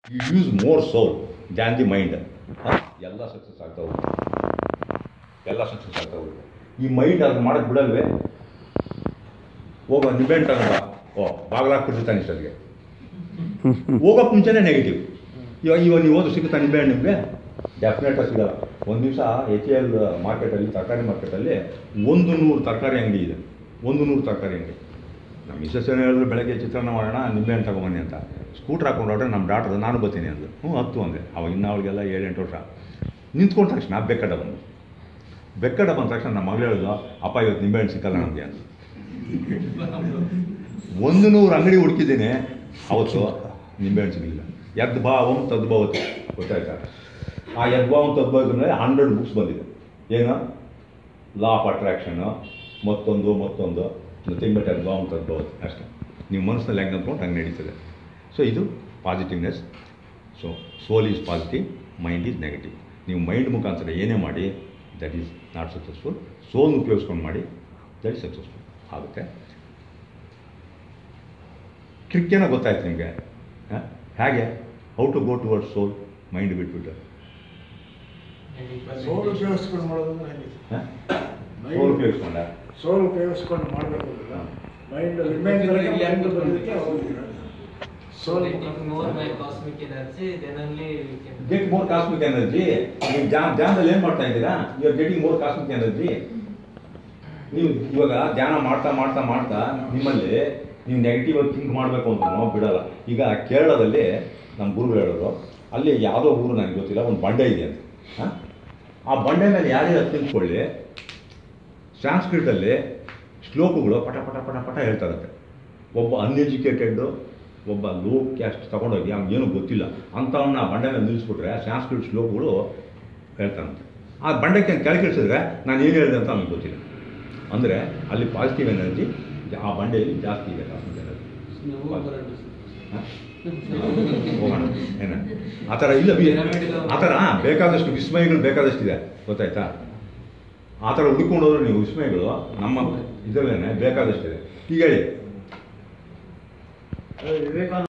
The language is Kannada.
You use more soul than the mind ಎಲ್ಲ ಸಕ್ಸಸ್ ಆಗ್ತಾ ಹೋಗುತ್ತೆ ಎಲ್ಲ ಸಕ್ಸಸ್ ಆಗ್ತಾ ಹೋಗುತ್ತೆ ಈ ಮೈಂಡ್ ಅದನ್ನ ಮಾಡಕ್ಕೆ ಬಿಡಲ್ವೇ ಹೋಗೋ ನಿಂಬೆಹಣ್ಣು ತಗೊಂಡ ಓ ಬಾಗಿಲಾಕ್ಬಿಟ್ಟಿರ್ತಾನೆ ಇಷ್ಟೊತ್ತಿಗೆ ಹೋಗೋಕೆ ಮುಂಚೆನೇ ನೆಗೆಟಿವ್ ಇವಾಗ ಇವಾಗ ನೀವು ಹೋದ್ರೆ ಸಿಗುತ್ತಾ ನಿಂಬೆಹಣ್ಣು ನಿಮಗೆ ಡೆಫಿನೆಟಾಗಿ ಸಿಗಲ್ಲ ಒಂದು ದಿವಸ ಎಚ್ ಎಲ್ ಮಾರ್ಕೆಟಲ್ಲಿ ತರಕಾರಿ ಮಾರ್ಕೆಟಲ್ಲಿ ಒಂದು ನೂರು ತರಕಾರಿ ಅಂಗಡಿ ಇದೆ ಒಂದು ನೂರು ತರಕಾರಿ ಅಂಗಡಿ ನಮ್ಮ ಮಿಸಸ್ ಏನು ಹೇಳಿದ್ರು ಬೆಳಗ್ಗೆ ಚಿತ್ರಾನ್ನ ಮಾಡೋಣ ನಿಂಬೆಹಣ್ಣು ತಗೊಂಬನ್ನಿ ಅಂತ ಸ್ಕೂಟ್ರ್ ಹಾಕೊಂಡು ಹೊರಟ್ರೆ ನಮ್ಮ ಡಾಕ್ಟ್ರ್ ನಾನು ಬರ್ತೀನಿ ಅಂದ್ರು ಹ್ಞೂ ಹತ್ತು ಅಂದೆ ಅವಾಗ ಇನ್ನು ಅವಳಿಗೆಲ್ಲ ಏಳೆಂಟು ವರ್ಷ ನಿಂತ್ಕೊಂಡ ತಕ್ಷಣ ಬೆಕ್ಕಡ ಬಂದು ಬೆಕ್ಕಡ ಬಂದ ತಕ್ಷಣ ನಮ್ಮ ಮಗಳು ಹೇಳಿದ್ಲು ಅಪ್ಪ ಇವತ್ತು ನಿಂಬೆಹಣ್ಣು ಸಿಕ್ಕಲ್ಲ ನಮಗೆ ಅಂತ ಒಂದು ನೂರು ಅಂಗಡಿ ಹುಡುಕಿದ್ದೀನಿ ಅವತ್ತು ನಿಂಬೆಹಣ್ಣು ಸಿಗಲಿಲ್ಲ ಯದ್ಭಾವಂ ತದ್ಭವತಿ ಗೊತ್ತಾಯ್ತಾ ಆ ಯದ್ಭಾವಂ ತದ್ಭವತಿ ಅಂದರೆ ಹಂಡ್ರೆಡ್ ಬುಕ್ಸ್ ಬಂದಿದೆ ಏನು ಲಾ ಆಫ್ ಅಟ್ರಾಕ್ಷನು ಮತ್ತೊಂದು ಮತ್ತೊಂದು ನಥಿಂಗ್ ಬಟ್ ಯದ್ಭಾವಂ ತದ್ಭವತಿ ಅಷ್ಟೇ ನೀವು ಮನಸ್ಸಿನಲ್ಲಿ ಹೆಂಗೆ ಅಂದ್ಕೊಂಡು ಹಂಗೆ ನಡೀತದೆ ಸೊ ಇದು positiveness so soul is positive mind is negative ನೀವು ಮೈಂಡ್ ಮುಖಾಂತರ ಏನೇ ಮಾಡಿ ದಟ್ ಈಸ್ ನಾಟ್ ಸಕ್ಸಸ್ಫುಲ್ ಸೋಲ್ನ ಉಪಯೋಗಿಸ್ಕೊಂಡು ಮಾಡಿ ದಟ್ ಈಸ್ ಸಕ್ಸಸ್ಫುಲ್ ಆಗುತ್ತೆ ಟ್ರಿಕ್ಕೇನೋ ಗೊತ್ತಾಯ್ತು ನಿಮಗೆ ಹೇಗೆ how to go toward soul mind ಬಿಟ್ಬಿಟ್ಟು ಸೋಲು ಉಪಯೋಗಿಸ್ಕೊಂಡು ಮಾಡೋದಂದ್ರೆ ಹೇಗೆ ಸೋಲ್ ಉಪಯೋಗಿಸ್ಕೊಂಡ ಸೋಲು ಉಪಯೋಗಿಸ್ಕೊಂಡು ಮಾಡಬೇಕು ಹಾ. Mind Actually, remind young people ಬರೋದಕ್ಕೆ ಹೋಗಿಲ್ಲ ಸೋಲು Getting more by cosmic energy, then only we can. Get more cosmic energy ನೀವು ಧ್ಯಾನ ಧ್ಯಾನದಲ್ಲಿ ಏನು ಮಾಡ್ತಾ ಇದ್ದೀರಾ you are getting more cosmic energy ನೀವು ಇವಾಗ ಧ್ಯಾನ ಮಾಡ್ತಾ ಮಾಡ್ತಾ ಮಾಡ್ತಾ ನಿಮ್ಮಲ್ಲಿ ನೀವು ನೆಗೆಟಿವ್ ಆಗಿ ಥಿಂಕ್ ಮಾಡಬೇಕು ಅಂತ ಬಿಡಲ್ಲ ಈಗ ಕೇರಳದಲ್ಲಿ ನಮ್ಮ ಗುರುಗಳು ಹೇಳೋರು ಅಲ್ಲಿ ಯಾವುದೋ ಊರು ನನಗೆ ಗೊತ್ತಿಲ್ಲ ಒಂದು ಬಂಡೆ ಇದೆ ಅಂತ ಹಾಂ ಆ ಬಂಡೆ ಮೇಲೆ ಯಾರೇ ತಿಳ್ಕೊಳ್ಳಿ ಸಂಸ್ಕೃತದಲ್ಲಿ ಶ್ಲೋಕಗಳು ಪಟ ಪಟ ಪಟ ಪಟ ಹೇಳ್ತಾ ಇರುತ್ತೆ ಒಬ್ಬ ಅನ್ಎಜುಕೇಟೆಡ್ಡು ಒಬ್ಬ ಲೋ ಕ್ಯಾಸ್ಟ್ ತಗೊಂಡೋಗಿ ಅವ್ನಿಗೇನು ಗೊತ್ತಿಲ್ಲ ಅಂಥವನ್ನ ಆ ಬಂಡೆ ಮೇಲೆ ನಿಲ್ಲಿಸ್ಬಿಟ್ರೆ ಸಂಸ್ಕೃತ ಶ್ಲೋಕಗಳು ಹೇಳ್ತಾನಂತೆ ಆ ಬಂಡಕ್ಕೆ ಕೆಳಗಿಳಿಸಿದ್ರೆ ನಾನು ಏನು ಹೇಳಿದೆ ಅಂತ ಅವ್ನಿಗೆ ಗೊತ್ತಿಲ್ಲ ಅಂದರೆ ಅಲ್ಲಿ ಪಾಸಿಟಿವ್ ಎನರ್ಜಿ ಆ ಬಂಡೆಯಲ್ಲಿ ಜಾಸ್ತಿ ಇದೆ ಪಾಸಿಟಿವ್ ಎನರ್ಜಿ ಹಾಂ? ಹೋಗೋಣ ಏನ ಆ ಥರ ಇಲ್ಲ ಬಿ- ಆ ಥರ ಬೇಕಾದಷ್ಟು ವಿಸ್ಮಯಗಳು ಬೇಕಾದಷ್ಟಿದೆ ಗೊತ್ತಾಯ್ತಾ ಆ ಥರ ಹುಡ್ಕೊಂಡು ಹೋದ್ರೆ ನೀವು ವಿಸ್ಮಯಗಳು ನಮ್ಮ ಇದರಲ್ಲೇ ಬೇಕಾದಷ್ಟಿದೆ ಈಗ ಹೇಳಿ ವಿವೇಕಾನಂದ